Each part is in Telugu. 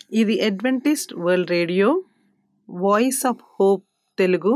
ఇది Adventist World Radio Voice of Hope Telugu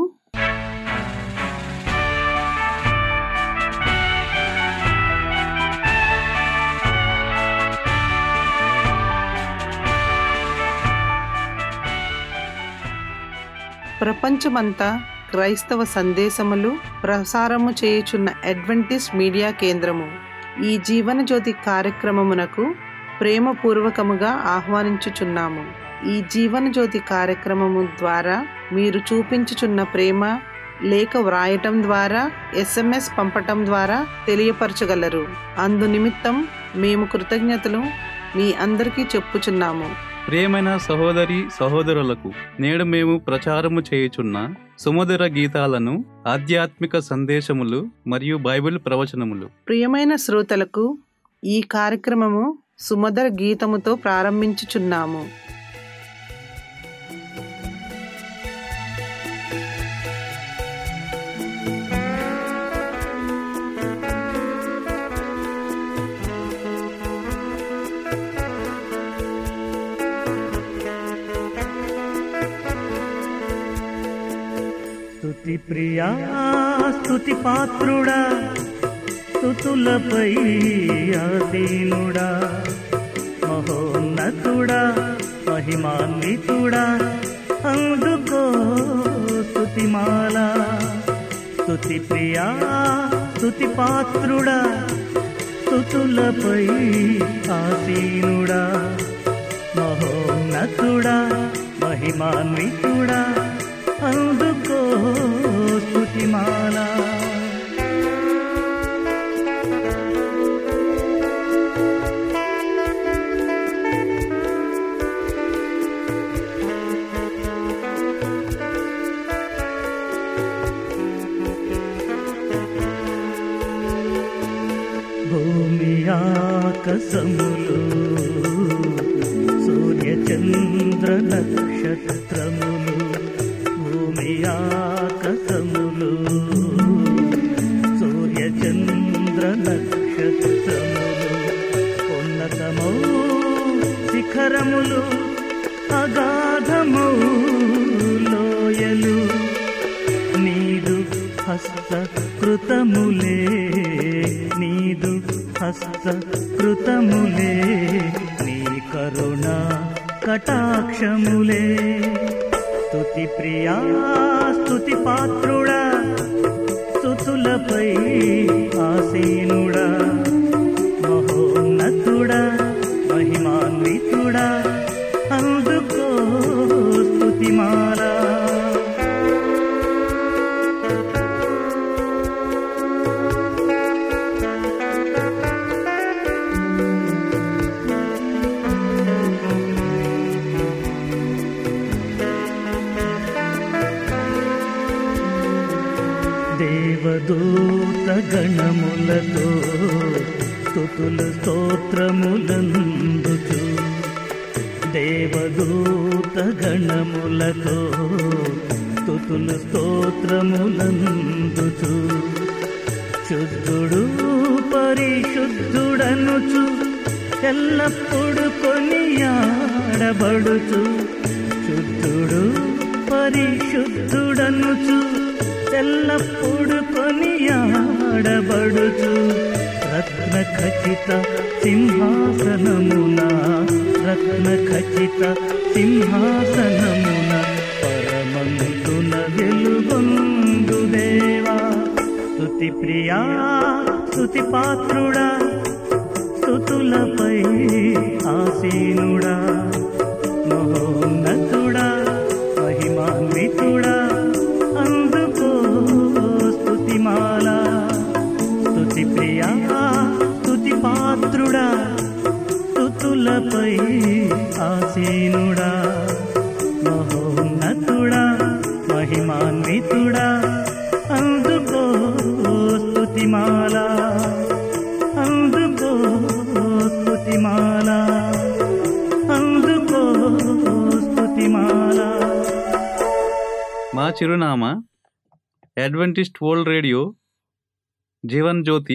ప్రపంచమంతా క్రైస్తవ సందేశములు ప్రసారము చేయుచున్న అడ్వెంటిస్ట్ మీడియా కేంద్రము ఈ జీవన జ్యోతి కార్యక్రమమునకు ప్రేమపూర్వకముగా ఆహ్వానించుచున్నాము ఈ జీవన జ్యోతి కార్యక్రమము ద్వారా మీరు చూపించుచున్న ప్రేమ లేఖ వ్రాయటం ద్వారా ఎస్ఎంఎస్ పంపటం ద్వారా తెలియపరచగలరు అందు నిమిత్తం మేము కృతజ్ఞతలు మీ అందరికీ చెప్పుచున్నాము ప్రియమైన సహోదరి సహోదరులకు నేడు మేము ప్రచారము చేయుచున్న సుమధుర గీతాలను ఆధ్యాత్మిక సందేశములు మరియు బైబిల్ ప్రవచనములు ప్రియమైన శ్రోతలకు ఈ కార్యక్రమము సుమధుర గీతముతో ప్రారంభించుచున్నాము స్తుతి ప్రియా స్తుతి పాత్రుడా స్తుతులపై ఆసీనుడా మహోన్నతుడా మహిమాన్వితుడా అందుకో స్తుతిమాల స్తుతి ప్రియా స్తుతి పాత్రుడా స్తుతులపై ఆసీనుడా మహోన్నతుడా మహిమాన్వితుడా అందుకో స్తుతిమాల భూమి ఆకాశములు సూర్య చంద్ర నక్షత్రములు భూమి ఆకాశములు సూర్య చంద్ర నక్షత్రములు ఉన్నతమౌ శిఖరములు అగాధమౌ లోయలు నీదు హస్త కృతములే నీదు హస్త కృతములే నీ కరుణ కటాక్షములే స్తుతి ప్రియా స్తుతి పాత్రుడా స్తుతులపై ఆసీనుడా మహోన్నతుడా మహిమాన్వితుడా అందుకో స్తుతిమాలా దేవదూత గణములతో స్తుతులు స్తోత్రములందుచు దేవదూత గణములతో స్తుతులు స్తోత్రములందుచు శుద్ధుడు పరిశుద్ధుడనుచు ఎల్లప్పుడు కొనియాడబడుచు శుద్ధుడు పరిశుద్ధుడనుచు ఎల్లప్పుడు కొనియాడబడుచు రత్న ఖచిత సింహాసనమున రత్న ఖచిత సింహాసనమున పరమంతున వెలుగొందు దేవా స్తుతి ప్రియా స్తుతి పాత్రుడా స్తుతులపై ఆసీనుడా మహోన్నతుడా మహిమాన్వితుడా అందుకో స్తుతిమాల స్తుతి ప్రియా స్తుతి పాత్రుడా స్తుతులపై ఆసీనుడా మహోన్నతుడా మహిమాన్వితుడా అందుకో స్తుతిమాల అందుకో స్తుతిమాల అందుకో స్తుతిమాల మా చిరునామా Adventist World Radio Jeevan Jyoti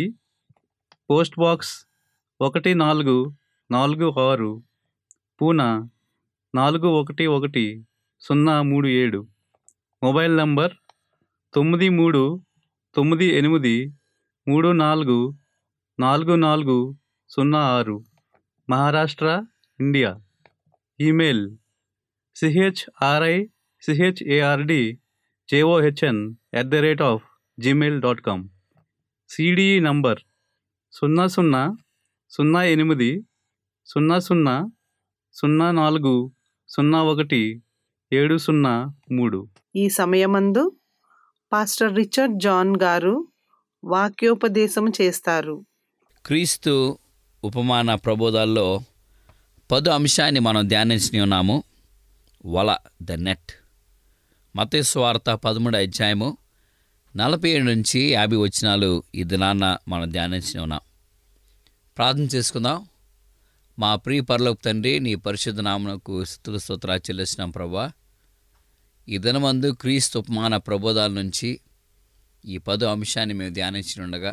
post box ఒకటి నాలుగు నాలుగు ఆరు పూనా నాలుగు ఒకటి ఒకటి సున్నా మూడు ఏడు మొబైల్ నంబర్ తొమ్మిది మూడు తొమ్మిది ఎనిమిది మూడు నాలుగు నాలుగు నాలుగు సున్నా ఆరు Maharashtra India email C H R I C H A R D J O H N at the rate of Gmail dot com C D E number సున్నా సున్నా సున్నా ఎనిమిది సున్నా సున్నా సున్నా నాలుగు సున్నా ఒకటి ఏడు సున్నా మూడు ఈ సమయమందు పాస్టర్ రిచర్డ్ జాన్ గారు వాక్యోపదేశం చేస్తారు క్రీస్తు ఉపమాన ప్రబోధాల్లో పదో అంశాన్ని మనం ధ్యానించి ఉన్నాము వల ద నెట్ మతేశ్వార్త పదమూడు అధ్యాయము నలభై ఏడు నుంచి యాభై వచనాలు ఈ దినాన్న మనం ధ్యానించి ఉన్నాం ప్రార్థన చేసుకుందాం మా ప్రియ పరలోక తండ్రి నీ పరిశుద్ధ నామనకు స్థుతుల స్తోత్రాలు చెల్లిస్తున్నాం ప్రభా ఈ దినమందు క్రీస్తు ఉపమాన ప్రబోధాల నుంచి ఈ పదో అంశాన్ని మేము ధ్యానించి ఉండగా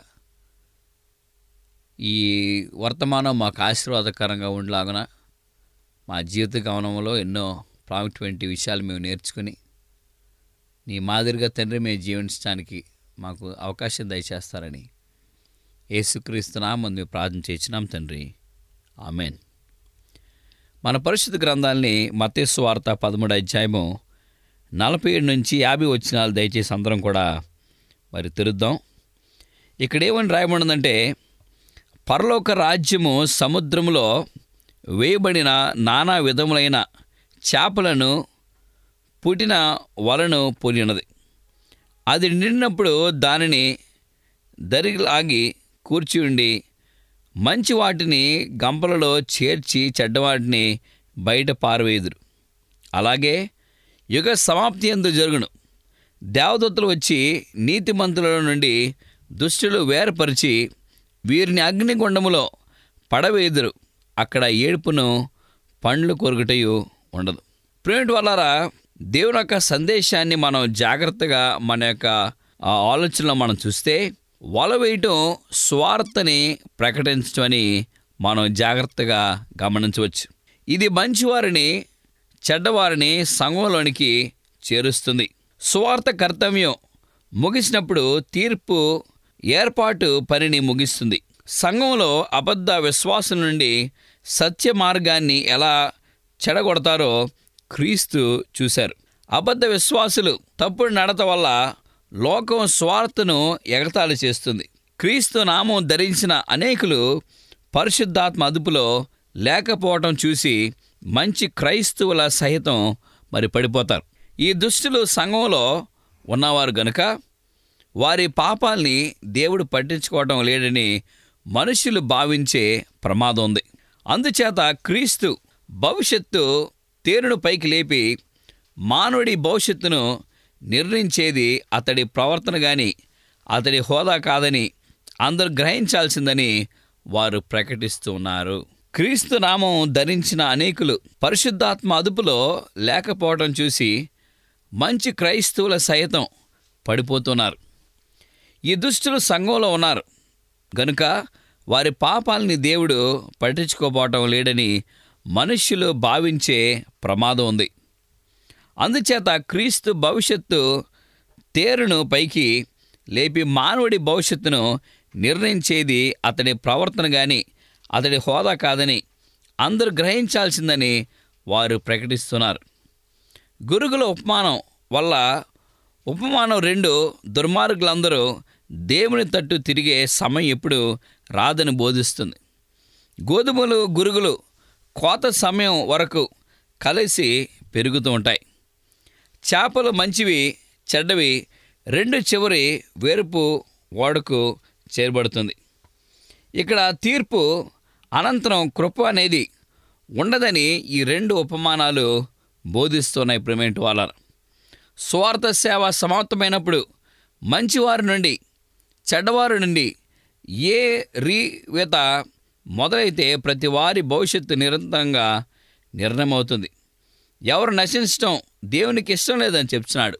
ఈ వర్తమానం మాకు ఆశీర్వాదకరంగా ఉండలాగున మా జీవిత గమనంలో ఎన్నో ప్రాముఖ్యమైన విషయాలు మేము నేర్చుకుని నీ మాదిరిగా తండ్రి మేము జీవించడానికి మాకు అవకాశం దయచేస్తారని ఏసుక్రీస్తునామం మేము ప్రార్థన చేసినాం తండ్రి ఆమెన్ మన పరిశుద్ధ గ్రంథాల్ని మతేసు వార్త పదమూడు అధ్యాయము నలభై ఏడు నుంచి యాభై వచ్చినాలు దయచేసి అందరం కూడా మరి తెరుద్దాం ఇక్కడ ఏమని రాయబడిందంటే పరలోక రాజ్యము సముద్రములో వేయబడిన నానా విధములైన చేపలను పుట్టిన వలను పోలినది అది నిండినప్పుడు దానిని దరిలాగి కూర్చి ఉండి మంచి వాటిని గంపలలో చేర్చి చెడ్డవాటిని బయట పారవేయుదురు అలాగే యుగ సమాప్తి ఎందు జరుగును దేవదత్తులు వచ్చి నీతిమంతుల నుండి దుష్టులు వేరపరిచి వీరిని అగ్నిగుండములో పడవేదురు అక్కడ ఏడుపును పండ్లు కొరుకుటయు ఉండదు ప్రేమిటి వల్లారా దేవుని యొక్క సందేశాన్ని మనం జాగ్రత్తగా మన యొక్క ఆ ఆలోచనలో మనం చూస్తే వల వేయటం స్వార్థని ప్రకటించడం అని మనం జాగ్రత్తగా గమనించవచ్చు ఇది మంచివారిని చెడ్డవారిని సంఘంలోనికి చేరుస్తుంది స్వార్థ కర్తవ్యం ముగిసినప్పుడు తీర్పు ఏర్పాటు పనిని ముగిస్తుంది సంఘంలో అబద్ధ విశ్వాసం నుండి సత్య మార్గాన్ని ఎలా చెడగొడతారో క్రీస్తు చూశారు అబద్ధ విశ్వాసులు తప్పుడు నడత వల్ల లోకం స్వార్థను ఎగతాళి చేస్తుంది క్రీస్తు నామం ధరించిన అనేకులు పరిశుద్ధాత్మ అదుపులో లేకపోవటం చూసి మంచి క్రైస్తవుల సహితం మరి పడిపోతారు ఈ దుష్టులు సంఘంలో ఉన్నవారు గనుక వారి పాపాల్ని దేవుడు పట్టించుకోవటం లేడని మనుషులు భావించే ప్రమాదం ఉంది అందుచేత క్రీస్తు భవిష్యత్తు తేరును పైకి లేపి మానవుడి భవిష్యత్తును నిర్ణయించేది అతడి ప్రవర్తన గాని అతడి హోదా కాదని అందరూ గ్రహించాల్సిందని వారు ప్రకటిస్తూ ఉన్నారు క్రీస్తు నామం ధరించిన అనేకులు పరిశుద్ధాత్మ అదుపులో లేకపోవడం చూసి మంచి క్రైస్తవుల సైతం పడిపోతున్నారు ఈ దుష్టులు సంఘంలో ఉన్నారు గనుక వారి పాపాలని దేవుడు పట్టించుకోపోవటం లేడని మనుష్యులు భావించే ప్రమాదం ఉంది అందుచేత క్రీస్తు భవిష్యత్తు తేరును పైకి లేపి మానవుడి భవిష్యత్తును నిర్ణయించేది అతడి ప్రవర్తన కానీ అతడి హోదా కాదని అందరూ గ్రహించాల్సిందని వారు ప్రకటిస్తున్నారు గురుగుల ఉపమానం వల్ల ఉపమానం రెండు దుర్మార్గులందరూ దేవుని తట్టు తిరిగే సమయం ఎప్పుడు రాదని బోధిస్తుంది గోధుమలు గురుగులు కోత సమయం వరకు కలిసి పెరుగుతూ ఉంటాయి చేపలు మంచివి చెడ్డవి రెండు చివరి వేరుపు ఓడకు చేరబడుతుంది ఇక్కడ తీర్పు అనంతరం కృప అనేది ఉండదని ఈ రెండు ఉపమానాలు బోధిస్తున్నాయి ప్రిమేంట్ వాళ్ళ స్వార్థ సేవ సమాప్తమైనప్పుడు మంచివారి నుండి చెడ్డవారి నుండి ఏ రీవేత మొదలైతే ప్రతి వారి భవిష్యత్తు నిరంతరంగా నిర్ణయమవుతుంది ఎవరు నశించడం దేవునికి ఇష్టం లేదని చెప్తున్నాడు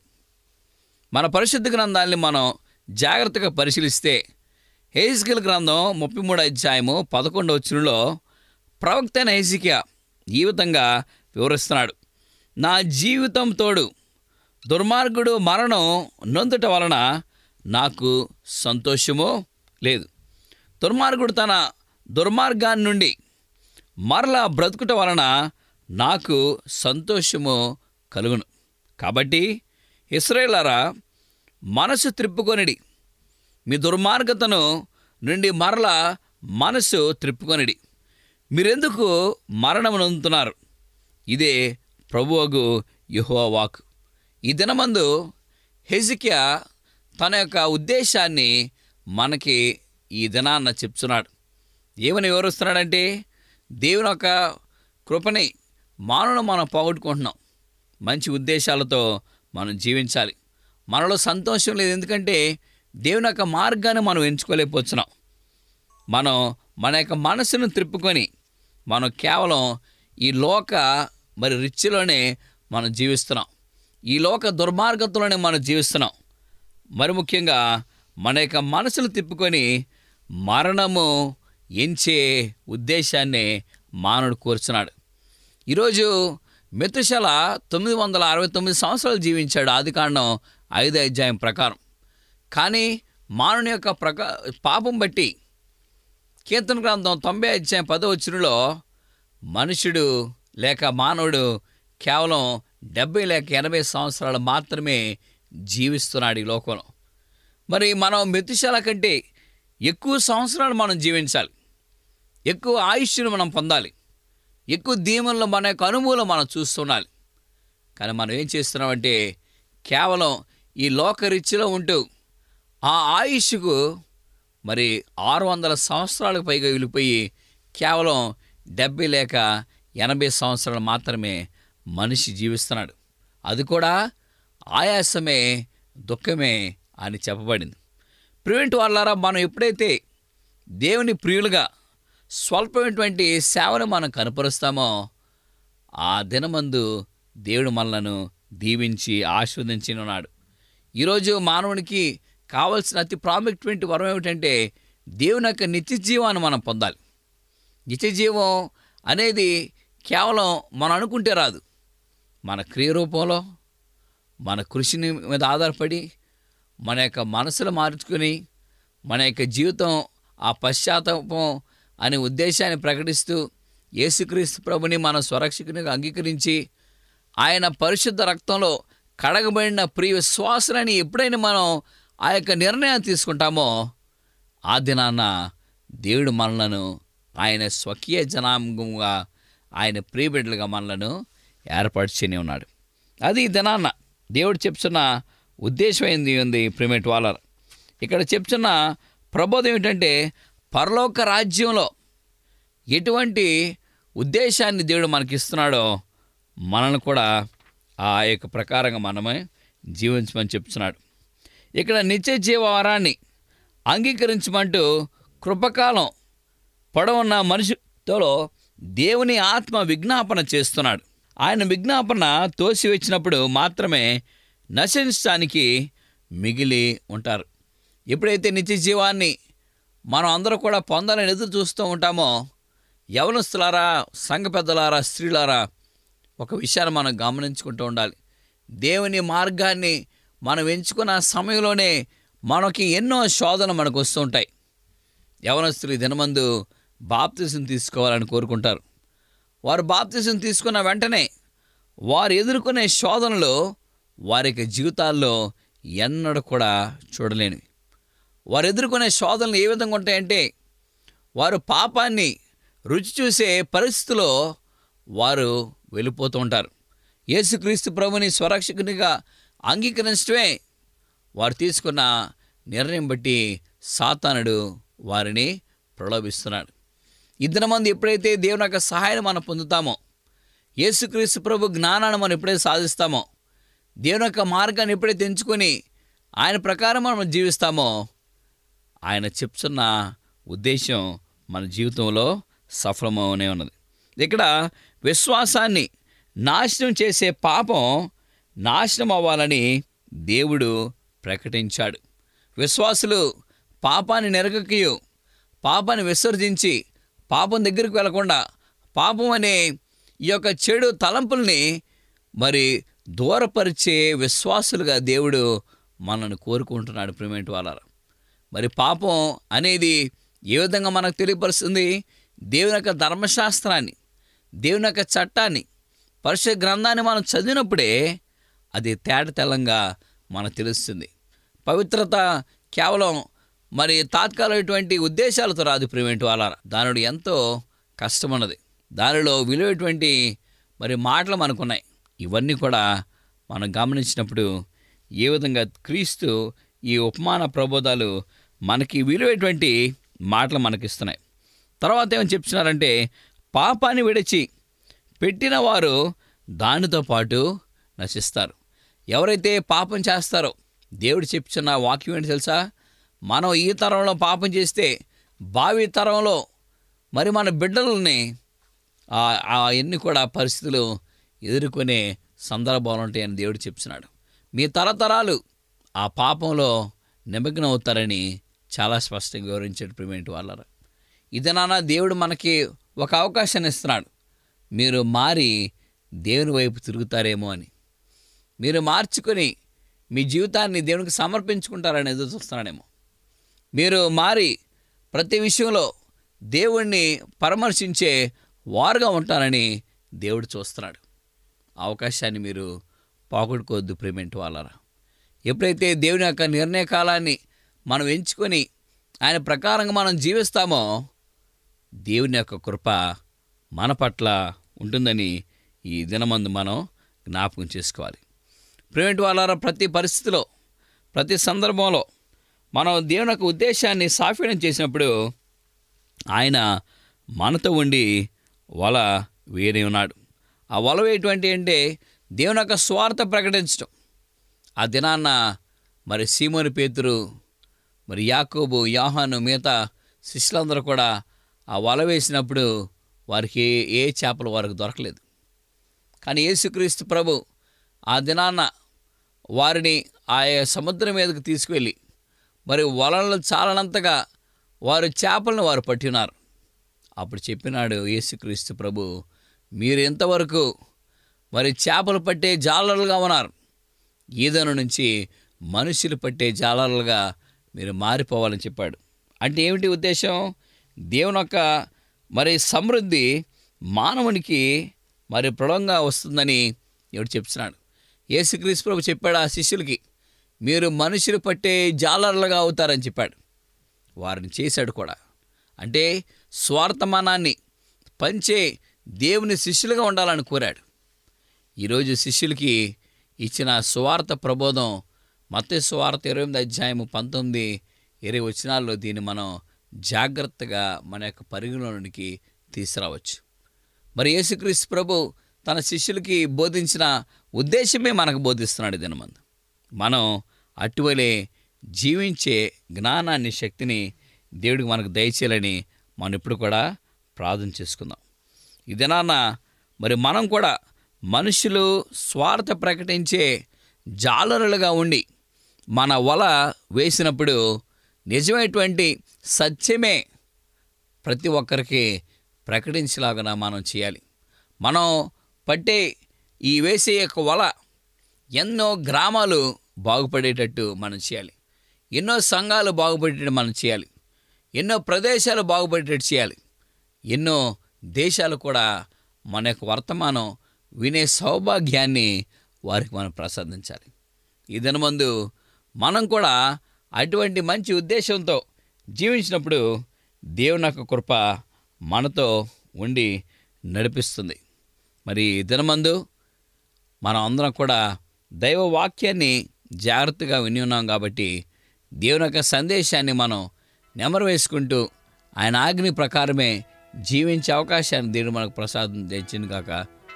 మన పరిశుద్ధ గ్రంథాన్ని మనం జాగ్రత్తగా పరిశీలిస్తే హేజికల్ గ్రంథం ముప్పై మూడు అధ్యాయము పదకొండవ వచ్చులో ప్రవక్త అయిన హెజికియా ఈ విధంగా వివరిస్తున్నాడు నా జీవితం తోడు దుర్మార్గుడు మరణం నొందుట వలన నాకు సంతోషమో లేదు దుర్మార్గుడు తన దుర్మార్గాన్ని నుండి మరలా బ్రతుకుట వలన నాకు సంతోషము కలుగును కాబట్టి ఇస్రాయేలారా మనసు త్రిప్పుకొనిడి మీ దుర్మార్గతను నుండి మరలా మనసు త్రిప్పుకొనిడి మీరెందుకు మరణం నొందుతున్నారు ఇదే ప్రభువగు యెహోవా వాక్ ఈ దినమందు హెజికియా తన యొక్క ఉద్దేశాన్ని మనకి ఈ దినాన్న చెప్తున్నాడు ఏమని వివరిస్తున్నాడంటే దేవుని యొక్క కృపని మానవును మనం పోగొట్టుకుంటున్నాం మంచి ఉద్దేశాలతో మనం జీవించాలి మనలో సంతోషం లేదు ఎందుకంటే దేవుని యొక్క మార్గాన్ని మనం ఎంచుకోలేకపోతున్నాం మనం మన యొక్క మనసును త్రిప్పుకొని మనం కేవలం ఈ లోక మరి రిచ్లోనే మనం జీవిస్తున్నాం ఈ లోక దుర్మార్గంలోనే మనం జీవిస్తున్నాం మరి ముఖ్యంగా మన యొక్క మనసును తిప్పుకొని మరణము ఎంచే ఉద్దేశాన్ని మానవుడు కోరుచున్నాడు ఈరోజు మెతుశల తొమ్మిది వందల అరవై తొమ్మిది సంవత్సరాలు జీవించాడు ఆది కాండం ఐదు అధ్యాయం ప్రకారం కానీ మానవుని యొక్క ప్రకా పాపం బట్టి కీర్తన గ్రంథం తొంభై అధ్యాయం పదో వచ్చినలో మనుషుడు లేక మానవుడు కేవలం డెబ్బై లేక ఎనభై సంవత్సరాలు మాత్రమే జీవిస్తున్నాడు ఈ లోకంలో మరి మనం మెతుశాల కంటే ఎక్కువ సంవత్సరాలు మనం జీవించాలి ఎక్కువ ఆయుష్ను మనం పొందాలి ఎక్కువ దీవెనలు మన యొక్క అనుభవం మనం చూస్తుండాలి కానీ మనం ఏం చేస్తున్నామంటే కేవలం ఈ లోక రిచ్చిలో ఉంటూ ఆ ఆయుష్కు మరి ఆరు వందల సంవత్సరాలకు పైగా వెళ్ళిపోయి కేవలం డెబ్బై లేక ఎనభై సంవత్సరాలు మాత్రమే మనిషి జీవిస్తున్నాడు అది కూడా ఆయాసమే దుఃఖమే అని చెప్పబడింది ప్రివెంట్ వాళ్ళారా మనం ఎప్పుడైతే దేవుని ప్రియులుగా స్వల్పమైనటువంటి సేవను మనం కనపరుస్తామో ఆ దినమందు దేవుడు మనలను దీవించి ఆస్వాదించి ఉన్నాడు ఈరోజు మానవునికి కావలసిన అతి ప్రాముఖ్యమైన వరం ఏమిటంటే దేవుని యొక్క నిత్య జీవాన్ని మనం పొందాలి నిత్య జీవం అనేది కేవలం మనం అనుకుంటే రాదు మన క్రియ రూపంలో మన కృషిని మీద ఆధారపడి మన యొక్క మనసులు మార్చుకుని మన యొక్క జీవితం ఆ పశ్చాత్తాపం అనే ఉద్దేశాన్ని ప్రకటిస్తూ యేసుక్రీస్తు ప్రభుని మన స్వరక్షకునిగా అంగీకరించి ఆయన పరిశుద్ధ రక్తంలో కడగబడిన ప్రియ విశ్వాసులని ఎప్పుడైనా మనం ఆ యొక్క నిర్ణయం తీసుకుంటామో ఆ దినాన దేవుడు మనలను ఆయన స్వకీయ జనాంగంగా ఆయన ప్రియబిడ్డలుగా మనలను ఏర్పరచుని ఉన్నాడు అది ఈ దినాన్న దేవుడు చెప్తున్న ఉద్దేశం ఏంది ఉంది ప్రిమేట్ వాలర్ ఇక్కడ చెప్తున్న ప్రబోధం ఏమిటంటే పరలోక రాజ్యంలో ఎటువంటి ఉద్దేశాన్ని దేవుడు మనకి ఇస్తున్నాడో మనల్ని కూడా ఆ యొక్క ప్రకారంగా మనమే జీవించమని చెప్తున్నాడు ఇక్కడ నిత్య జీవవరాన్ని అంగీకరించమంటూ కృపకాలం పొడవున్న మనిషితో దేవుని ఆత్మ విజ్ఞాపన చేస్తున్నాడు ఆయన విజ్ఞాపన తోసివచ్చినప్పుడు మాత్రమే నశించడానికి మిగిలి ఉంటారు ఎప్పుడైతే నిత్య జీవాన్ని మనం అందరూ కూడా పొందాలని ఎదురు చూస్తూ ఉంటామో యవనస్తులారా సంఘ పెద్దలారా స్త్రీలారా ఒక విషయాన్ని మనం గమనించుకుంటూ ఉండాలి దేవుని మార్గాన్ని మనం ఎంచుకున్న సమయంలోనే మనకి ఎన్నో శోధనలు మనకు వస్తుంటాయి యవనస్తులు ఈ దినమందు బాప్తిసం తీసుకోవాలని కోరుకుంటారు వారు బాప్తిసం తీసుకున్న వెంటనే వారు ఎదుర్కొనే శోధనలు వారి యొక్క జీవితాల్లో ఎన్నడూ కూడా చూడలేనివి వారు ఎదుర్కొనే శోధనలు ఏ విధంగా ఉంటాయంటే వారు పాపాన్ని రుచి చూసే పరిస్థితిలో వారు వెళ్ళిపోతూ ఉంటారు యేసుక్రీస్తు ప్రభుని స్వరక్షకునిగా అంగీకరించడమే వారు తీసుకున్న నిర్ణయం బట్టి సాతానుడు వారిని ప్రలోభిస్తున్నాడు ఇద్దరు మంది ఎప్పుడైతే దేవుని యొక్క సహాయాన్ని మనం పొందుతామో యేసుక్రీస్తు ప్రభు జ్ఞానాన్ని మనం ఎప్పుడైతే సాధిస్తామో దేవుని యొక్క మార్గాన్ని ఎప్పుడైతే ఎంచుకొని ఆయన ప్రకారం మనం జీవిస్తామో ఆయన చెప్తున్న ఉద్దేశం మన జీవితంలో సఫలమవునే ఉన్నది ఇక్కడ విశ్వాసాన్ని నాశనం చేసే పాపం నాశనం అవ్వాలని దేవుడు ప్రకటించాడు విశ్వాసులు పాపాన్ని నెరగకయు పాపాన్ని విసర్జించి పాపం దగ్గరికి వెళ్లకుండా పాపం అనే ఈ యొక్క చెడు తలంపుల్ని మరి దూరపరిచే విశ్వాసులుగా దేవుడు మనల్ని కోరుకుంటున్నాడు ప్రిమెంట్ వాళ్ళ మరి పాపం అనేది ఏ విధంగా మనకు తెలియపరుస్తుంది దేవుని యొక్క ధర్మశాస్త్రాన్ని దేవుని యొక్క చట్టాన్ని పరిశుద్ధ గ్రంథాన్ని మనం చదివినప్పుడే అది తేట తెల్లంగా మనకు తెలుస్తుంది పవిత్రత కేవలం మరి తాత్కాలికటువంటి ఉద్దేశాలతో రాదు ప్రివెంట్ వాళ్ళ దానిలో ఎంతో కష్టం ఉన్నది దానిలో విలువైనటువంటి మరి మాటలు మనకున్నాయి ఇవన్నీ కూడా మనం గమనించినప్పుడు ఏ విధంగా క్రీస్తు ఈ ఉపమాన ప్రబోధాలు మనకి విలువైనటువంటి మాటలు మనకిస్తున్నాయి తర్వాత ఏమని చెప్తున్నారంటే పాపాన్ని విడిచి పెట్టిన వారు దానితో పాటు నశిస్తారు ఎవరైతే పాపం చేస్తారో దేవుడు చెప్తున్న వాక్యం ఏంటి తెలుసా మనం ఈ తరంలో పాపం చేస్తే భావి తరంలో మరి మన బిడ్డలని అవన్నీ కూడా పరిస్థితులు ఎదుర్కొనే సందర్భాలు ఉంటాయని దేవుడు చెప్తున్నాడు మీ తరతరాలు ఆ పాపంలో నిమగ్నం అవుతారని చాలా స్పష్టంగా వివరించాడు ప్రిమేంటి వాళ్ళ ఇది నాన్న దేవుడు మనకి ఒక అవకాశాన్ని ఇస్తున్నాడు మీరు మారి దేవుని వైపు తిరుగుతారేమో అని మీరు మార్చుకొని మీ జీవితాన్ని దేవునికి సమర్పించుకుంటారని ఎదురు చూస్తున్నాడేమో మీరు మారి ప్రతి విషయంలో దేవుణ్ణి పరామర్శించే వారుగా ఉంటారని దేవుడు చూస్తున్నాడు ఆ అవకాశాన్ని మీరు పోగొట్టుకోవద్దు ప్రేమెంట్ వాళ్ళరా ఎప్పుడైతే దేవుని యొక్క నిర్ణయ కాలాన్ని మనం ఎంచుకొని ఆయన ప్రకారంగా మనం జీవిస్తామో దేవుని యొక్క కృప మన పట్ల ఉంటుందని ఈ దినమందు మనం జ్ఞాపకం చేసుకోవాలి ప్రేమిటి వాళ్ళ ప్రతి పరిస్థితిలో ప్రతి సందర్భంలో మనం దేవుని యొక్క ఉద్దేశాన్ని సాఫీనం చేసినప్పుడు ఆయన మనతో ఉండి వల వేరే ఉన్నాడు ఆ వల వేయటువంటి అంటే దేవుని యొక్క స్వార్థ ప్రకటించడం ఆ దినాన్న మరి సీమోని పేతురు మరి యాకోబు యాహాను మిగతా శిష్యులందరూ కూడా ఆ వల వేసినప్పుడు వారికి ఏ- ఏ చేపలు వారికి దొరకలేదు కానీ యేసుక్రీస్తు ప్రభు ఆ దినాన్న వారిని ఆ సముద్రం మీదకు తీసుకువెళ్ళి మరి వలలు చాలనంతగా వారు చేపలను వారు పట్టినారు అప్పుడు చెప్పినాడు యేసుక్రీస్తు ప్రభు మీరు ఎంతవరకు మరి చేపలు పట్టే జాలరులుగా ఉన్నారు ఈదను నుంచి మనుషులు పట్టే జాలరులుగా మీరు మారిపోవాలని చెప్పాడు అంటే ఏమిటి ఉద్దేశం దేవుని యొక్క మరి సమృద్ధి మానవునికి మరి దృఢంగా వస్తుందని ఎవడు చెప్తున్నాడు యేసుక్రీస్తు ప్రభు చెప్పాడు ఆ శిష్యులకి మీరు మనుషులు పట్టే జాలరులుగా అవుతారని చెప్పాడు వారిని చేశాడు కూడా అంటే స్వార్థమానాన్ని పంచే దేవుని శిష్యులుగా ఉండాలని కోరాడు ఈరోజు శిష్యులకి ఇచ్చిన సువార్త ప్రబోధం మత సువార్త ఇరవై ఎనిమిది అధ్యాయము పంతొమ్మిది ఇరవై వచనాల్లో దీన్ని మనం జాగ్రత్తగా మన యొక్క పరిగణలోనికి తీసుకురావచ్చు మరి యేసుక్రీస్తు ప్రభు తన శిష్యులకి బోధించిన ఉద్దేశమే మనకు బోధిస్తున్నాడు దినమందు మనం అటువలే జీవించే జ్ఞానాన్ని శక్తిని దేవుడికి మనకు దయచేయాలని మనం ఇప్పుడు కూడా ప్రార్థన చేసుకుందాం ఈ దినాన మరి మనం కూడా మనుషులు స్వార్థ ప్రకటించే జాలరులుగా ఉండి మన వల వేసినప్పుడు నిజమైనటువంటి సత్యమే ప్రతి ఒక్కరికి ప్రకటించేలాగా మనం చేయాలి మనం పట్టే ఈ వేసే యొక్క వల ఎన్నో గ్రామాలు బాగుపడేటట్టు మనం చేయాలి ఎన్నో సంఘాలు బాగుపడేటట్టు మనం చేయాలి ఎన్నో ప్రదేశాలు బాగుపడేటట్టు చేయాలి ఎన్నో దేశాలు కూడా మన యొక్క వర్తమానం వినే సౌభాగ్యాన్ని వారికి మనం ప్రసాదించాలి ఈ దినమందు మనం కూడా అటువంటి మంచి ఉద్దేశంతో జీవించినప్పుడు దేవుని యొక్క కృప మనతో ఉండి నడిపిస్తుంది మరి ఈ దినమందు మనం అందరం కూడా దైవ వాక్యాన్ని జాగ్రత్తగా విని ఉన్నాం కాబట్టి దేవుని యొక్క సందేశాన్ని మనం నెమరు వేసుకుంటూ ఆయన ఆజ్ఞ ప్రకారమే జీవించే అవకాశాన్ని దేవుడు మనకు ప్రసాదం తెచ్చింది కాక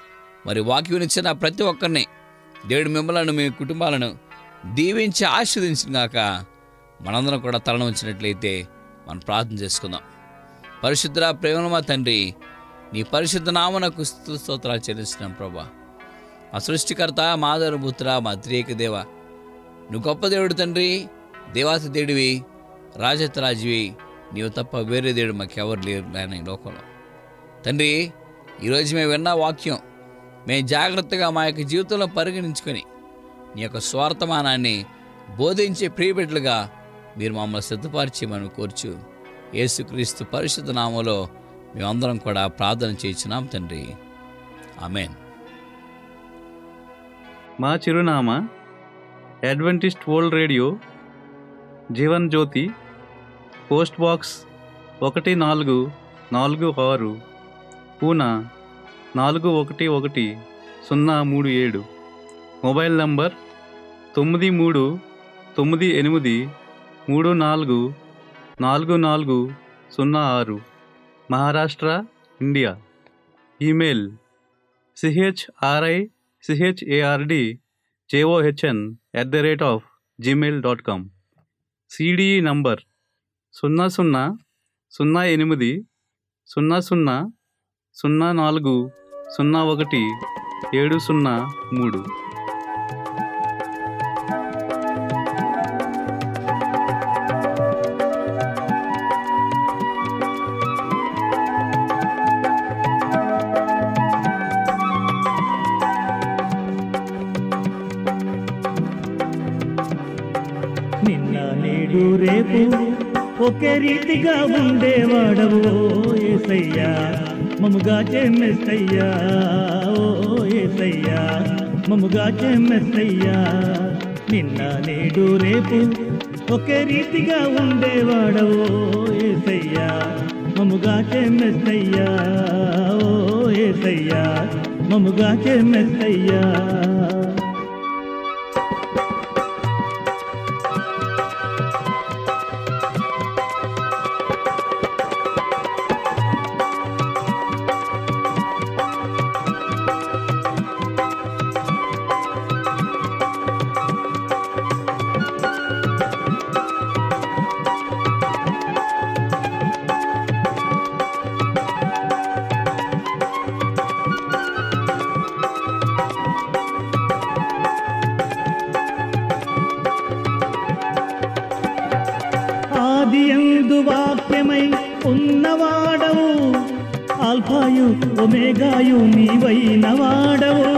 మరి వాక్యం ఇచ్చిన ప్రతి ఒక్కరిని దేవుడు మిమ్మల్ని మీ కుటుంబాలను దీవించి ఆశీర్వదించిన గాక మనందరం కూడా తలను ఉంచినట్లయితే మనం ప్రార్థన చేసుకుందాం పరిశుద్ధ ప్రేమమా తండ్రి నీ పరిశుద్ధ నామనకు స్తుతి స్తోత్రాలు చెల్లిస్తున్నాం ప్రభా మా సృష్టికర్త మాధవపుత్ర మా త్రియక దేవ నువ్వు గొప్ప దేవుడు తండ్రి దేవాతి దేవుడివి రాజత్రాజువి నీవు తప్ప వేరే దేవుడు మాకెవరు లేరు నాయన ఈ లోకంలో తండ్రి ఈరోజు మేము విన్న వాక్యం మేము జాగ్రత్తగా మా యొక్క జీవితంలో పరిగణించుకొని నీ యొక్క స్వార్థమానాన్ని బోధించే ప్రియబిడ్డలుగా మీరు మమ్మల్ని సిద్ధపరిచి మనం కోర్చు యేసుక్రీస్తు పరిశుద్ధ నామలో మేమందరం కూడా ప్రార్థన చేయించున్నాం తండ్రి ఆమెన్ మా చిరునామా Adventist World Radio Jeevan Jyoti post box ఒకటి నాలుగు నాలుగు ఆరు పూనా నాలుగు ఒకటి ఒకటి సున్నా మూడు ఏడు మొబైల్ నంబర్ తొమ్మిది మూడు తొమ్మిది ఎనిమిది మూడు నాలుగు నాలుగు నాలుగు సున్నా ఆరు Maharashtra India email C H R I C H A R D J O H N at the rate of Gmail dot com C D E number సున్నా సున్నా సున్నా ఎనిమిది సున్నా సున్నా సున్నా నాలుగు సున్నా ఒకటి ఏడు సున్నా మూడు నిన్న నేడు రేపు ఒకే రీతిగా ఉండేవాడవు ఏసయ్యా మముగా చెమ్మెస్తయ్యా ఓ ఏసయ్యా మముగా చెమ్మెస్తయ్యా నిన్న నేడు రేపు ఒకే రీతిగా ఉండేవాడవు ఏసయ్యా మముగా చెమ్మెస్తయ్యా ఓ ఏసయ్యా మముగా చెమ్మెస్తయ్యా ఆది ఎందు వాక్యమై ఉన్నవాడవు ఆల్ఫాయు ఒమేగాయు నీవైన వాడవు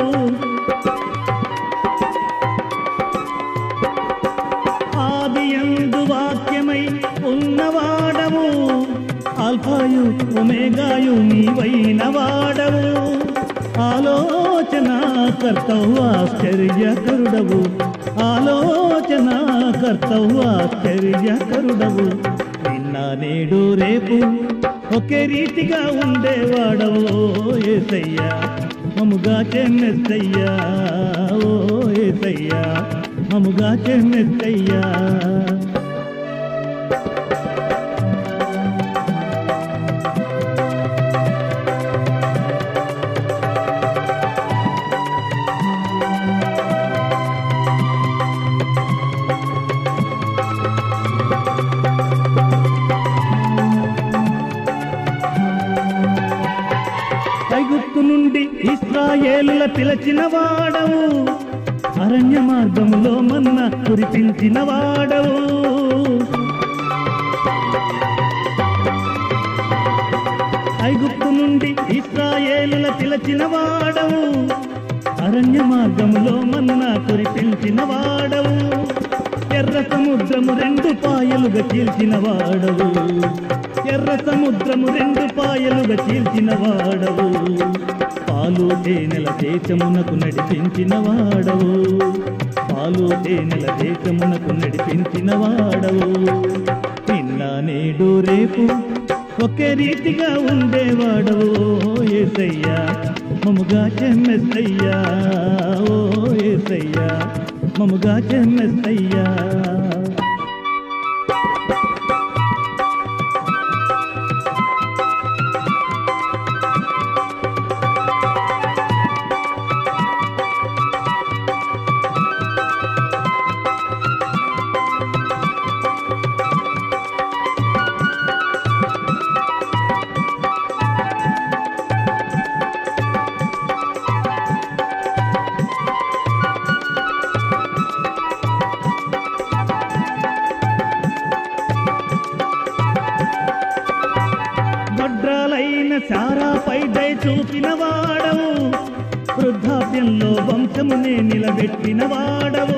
ఆది ఎందు వాక్యమై ఉన్నవాడవు ఆల్ఫాయు ఒమేగాయు నీవైన వాడవు ఆలోచన కర్తవు ఆశ్చర్యకరుడవు ఆలోచన కర్తవు ఆశ్చర్యకరుడవు నిన్న నేడు రేపు ఒకే రీతిగా ఉండేవాడవు ఏసయ్యా మముగా చెమ్మెత్తయ్యా ఓ ఏసయ్యా మముగా చెమ్మెత్తయ్యా ఐగుప్తు నుండి ఇస్రాయేలుల పిలచిన వాడవు అరణ్య మార్గములో మన్న కురిపించిన వాడవు ఐగుప్తు నుండి ఇస్రాయేలుల పిలచిన వాడవు అరణ్య మార్గములో మన్న కురిపించిన వాడవు ఎర్ర సముద్రము రెండు పాయలుగా చీల్చిన వాడవు ఎర్ర సముద్రము రెండు పాయలుగా చీల్చిన వాడవు పాలు తేనెల దేశమునకు నడిపించిన వాడవు పాలు తేనెల దేశమునకు నడిపించిన వాడవు నిన్న నేడు రేపు ఒకే రీతిగా ఉండేవాడవు ఏసయ్యా మముగా చెమ్మెస్తయ్యా ఓ ఏసయ్యా మముగా చెమ్మెస్తయ్యా వృద్ధాప్యంలో వంశమునే నిలబెట్టిన వాడవు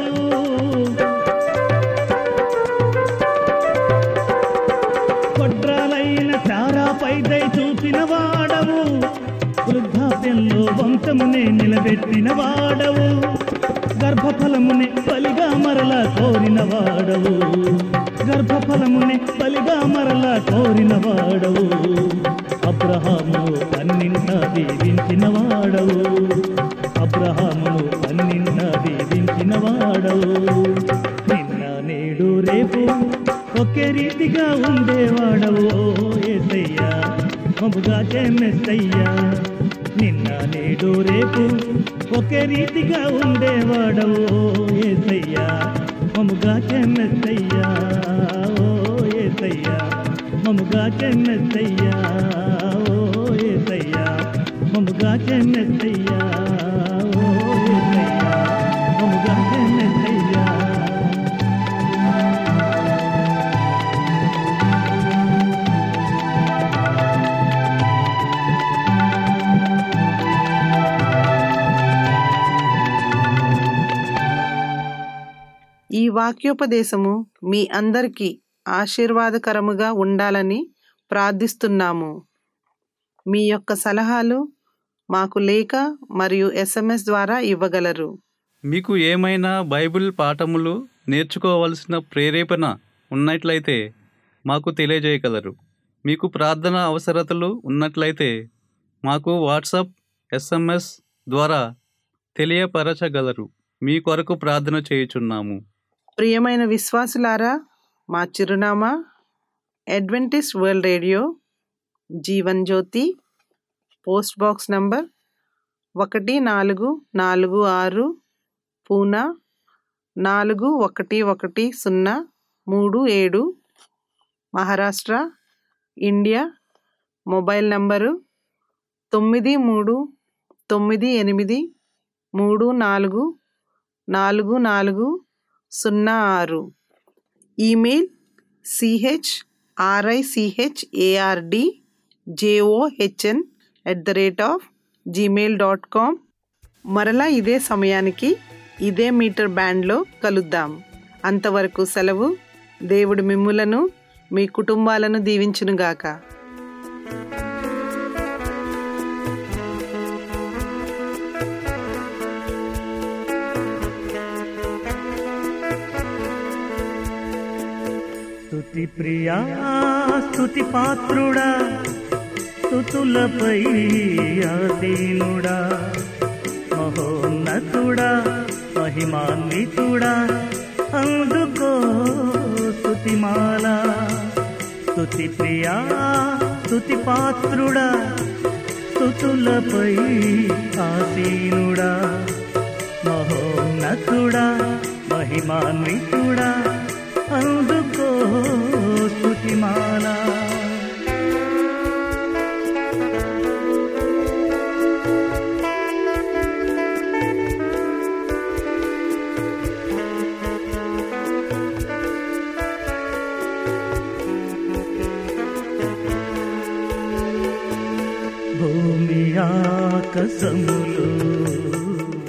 కొట్రాలైన చారాపై దయ చూపిన వాడవు వృద్ధాప్యంలో వంశమునే నిలబెట్టిన వాడవు గర్భఫలముని బలిగా మరలా కోరిన వాడవు గర్భఫలముని బలిగా మరలా కోరిన వాడవు అబ్రహాము అన్నింట దీవించిన వాడవు అబ్రహామును అన్నింట దీవించిన వాడవు నిన్న నేడు రేపు ఒకే రీతిగా ఉండేవాడవు ఏసయ్యా మముగా చేమెస్తయ్యా నిన్న నేడు రేపు ఒకే రీతిగా ఉండేవాడవు ఏసయ్యా మముగా చెన్నెత్తయ్యా ఓ ఏసయ్యా మముగా చెన్నెత్తయ్యా ఓ ఏసయ్యా మముగా చెన్నెత్తయ్యా ఓ ఏసయ్యా మముగా చెన్నెత్తయ్యా ఈ వాక్యోపదేశము మీ అందరికీ ఆశీర్వాదకరముగా ఉండాలని ప్రార్థిస్తున్నాము మీ యొక్క సలహాలు మాకు లేఖ మరియు ఎస్ఎంఎస్ ద్వారా ఇవ్వగలరు మీకు ఏమైనా బైబిల్ పాఠములు నేర్చుకోవలసిన ప్రేరేపణ ఉన్నట్లయితే మాకు తెలియజేయగలరు మీకు ప్రార్థన అవసరతలు ఉన్నట్లయితే మాకు వాట్సాప్ ఎస్ఎంఎస్ ద్వారా తెలియపరచగలరు మీ కొరకు ప్రార్థన చేయుచున్నాము ప్రియమైన విశ్వాసులారా మా చిరునామా Adventist World Radio Jeevan Jyoti post box number ఒకటి నాలుగు నాలుగు ఆరు పూనా నాలుగు ఒకటి ఒకటి సున్నా మూడు ఏడు మహారాష్ట్ర ఇండియా మొబైల్ నంబరు తొమ్మిది మూడు తొమ్మిది ఎనిమిది మూడు నాలుగు నాలుగు నాలుగు సున్నా ఆరు email C H R I C H A R D J O H N at the rate of Gmail dot com మరలా ఇదే సమయానికి ఇదే మీటర్ బ్యాండ్లో కలుద్దాం అంతవరకు సెలవు దేవుడు మిమ్ములను మీ కుటుంబాలను దీవించునుగాక స్తుతి ప్రియా స్తుతి పాత్రుడా స్తుతులపై ఆసీనుడా మహోన్నతుడా మహిమాన్వితుడా అందుకో స్తుతిమాల స్తుతి ప్రియా స్తుతి పాత్రుడా స్తుతులపై ఆసీనుడా మహోన్నతుడా మహిమాన్వితుడా అందుకో స్తుతిమాల భూమి ఆకసములు